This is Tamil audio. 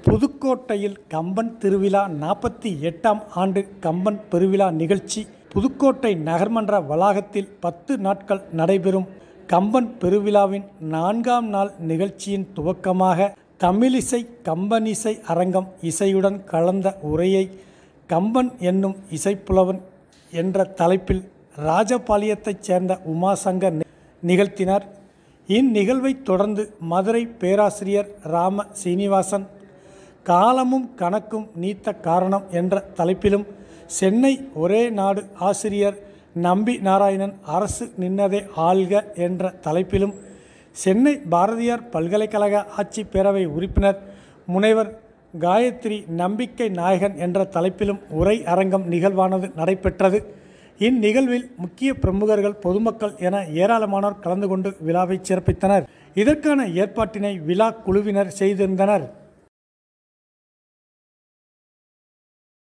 புதுக்கோட்டையில் கம்பன் திருவிழா நாற்பத்தி எட்டாம் ஆண்டு கம்பன் பெருவிழா நிகழ்ச்சி புதுக்கோட்டை நகர்மன்ற வளாகத்தில் பத்து நாட்கள் நடைபெறும் கம்பன் பெருவிழாவின் நான்காம் நாள் நிகழ்ச்சியின் துவக்கமாக தமிழிசை கம்பனிசை அரங்கம் இசையுடன் கலந்த உரையை கம்பன் என்னும் இசைப்புலவன் என்ற தலைப்பில் ராஜபாளையத்தைச் சேர்ந்த உமாசங்கர் நி- நிகழ்த்தினார் இந்நிகழ்வைத் தொடர்ந்து மதுரை பேராசிரியர் ராம சீனிவாசன் காலமும் கணக்கும் நீத்த காரணம் என்ற தலைப்பிலும் சென்னை ஒரே நாடு ஆசிரியர் நம்பி நாராயணன் அரசு நின்னதே ஆள்க என்ற தலைப்பிலும் சென்னை பாரதியார் பல்கலைக்கழக ஆட்சி பேரவை உறுப்பினர் முனைவர் காயத்ரி நம்பிக்கை நாயகன் என்ற தலைப்பிலும் உரை அரங்கம் நிகழ்வானது நடைபெற்றது இந்நிகழ்வில் முக்கிய பிரமுகர்கள் பொதுமக்கள் என ஏராளமானோர் கலந்து கொண்டு விழாவை சிறப்பித்தனர் இதற்கான ஏற்பாட்டினை விழா குழுவினர் செய்திருந்தனர்